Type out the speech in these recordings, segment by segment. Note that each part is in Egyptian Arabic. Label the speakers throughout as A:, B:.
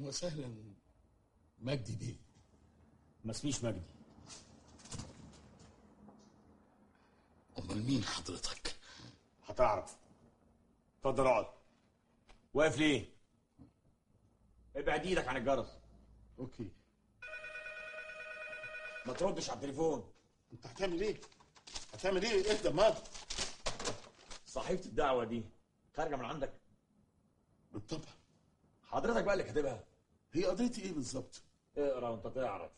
A: وسهلا مجدي بيه
B: ما اسميش مجدي
A: امال مين حضرتك
B: هتعرف اتفضل اقعد واقف ليه ابعد ايدك عن الجرس
A: اوكي
B: ما تردش على التليفون
A: انت هتعمل ايه هتعمل ايه اهدى مال
B: صحيفه الدعوه دي خارجه من عندك
A: بالطبع
B: حضرتك بقى اللي كاتبها
A: هي قضيتي ايه بالظبط
B: اقرا وانت تعرف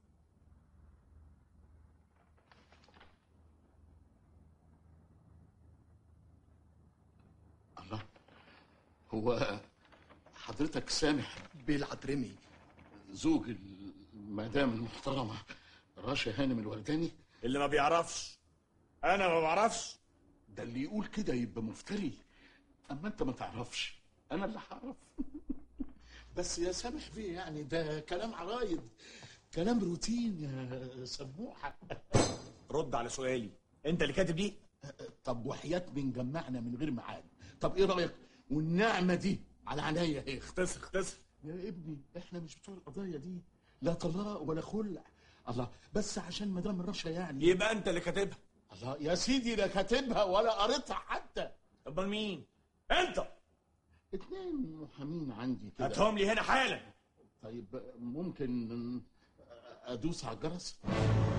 A: الله هو حضرتك سامح بيه العترمي زوج المدام المحترمه راشا هانم الورداني
B: اللي ما بيعرفش انا ما بعرفش
A: ده اللي يقول كده يبقى مفتري اما انت ما تعرفش انا اللي هعرف بس يا سامح بيه يعني ده كلام عرايض كلام روتين يا سموحه
B: رد على سؤالي انت اللي كاتب دي
A: طب وحياة من جمعنا من غير ميعاد طب ايه رايك والنعمه دي على عينيا ايه
B: اختصر اختصر
A: يا ابني احنا مش بتوع القضايا دي لا طلاق ولا خلع الله بس عشان مدام رشا يعني
B: يبقى انت اللي كاتبها
A: الله يا سيدي لا كاتبها ولا قريتها حتى
B: امال مين انت
A: اتنين محامين عندي كده
B: هاتهم لي هنا حالا
A: طيب ممكن ادوس على الجرس